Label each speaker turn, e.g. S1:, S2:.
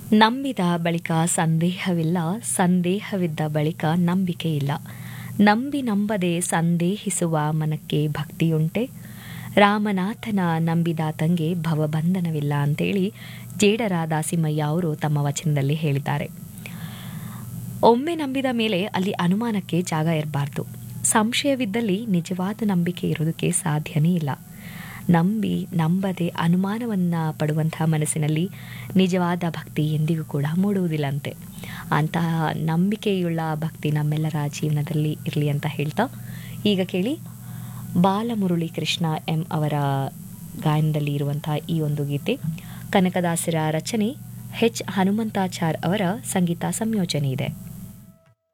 S1: ನಂಬಿದ ಬಳಿಕ ಸಂದೇಹವಿಲ್ಲ ಸಂದೇಹವಿದ್ದ ಬಳಿಕ ನಂಬಿಕೆ ಇಲ್ಲ ನಂಬಿ ನಂಬದೆ ಸಂದೇಹಿಸುವ ಮನಕ್ಕೆ ಭಕ್ತಿಯುಂಟೆ ರಾಮನಾಥನ ನಂಬಿದಾತಂಗೆ ಭವಬಂಧನವಿಲ್ಲ ಅಂತೇಳಿ ಜೇಡರ ದಾಸಿಮಯ್ಯ ಅವರು ತಮ್ಮ ವಚನದಲ್ಲಿ ಹೇಳಿದ್ದಾರೆ ಒಮ್ಮೆ ನಂಬಿದ ಮೇಲೆ ಅಲ್ಲಿ ಅನುಮಾನಕ್ಕೆ ಜಾಗ ಇರಬಾರ್ದು ಸಂಶಯವಿದ್ದಲ್ಲಿ ನಿಜವಾದ ನಂಬಿಕೆ ಇರೋದಕ್ಕೆ ಸಾಧ್ಯನೇ ಇಲ್ಲ ನಂಬಿ ನಂಬದೆ ಅನುಮಾನವನ್ನು ಪಡುವಂತಹ ಮನಸ್ಸಿನಲ್ಲಿ ನಿಜವಾದ ಭಕ್ತಿ ಎಂದಿಗೂ ಕೂಡ ಮೂಡುವುದಿಲ್ಲಂತೆ ಅಂತಹ ನಂಬಿಕೆಯುಳ್ಳ ಭಕ್ತಿ ನಮ್ಮೆಲ್ಲರ ಜೀವನದಲ್ಲಿ ಇರಲಿ ಅಂತ ಹೇಳ್ತಾ ಈಗ ಕೇಳಿ ಬಾಲಮುರಳಿ ಕೃಷ್ಣ ಎಂ ಅವರ ಗಾಯನದಲ್ಲಿ ಇರುವಂತಹ ಈ ಒಂದು ಗೀತೆ ಕನಕದಾಸರ ರಚನೆ ಎಚ್ ಹನುಮಂತಾಚಾರ್ ಅವರ ಸಂಗೀತ ಸಂಯೋಜನೆ ಇದೆ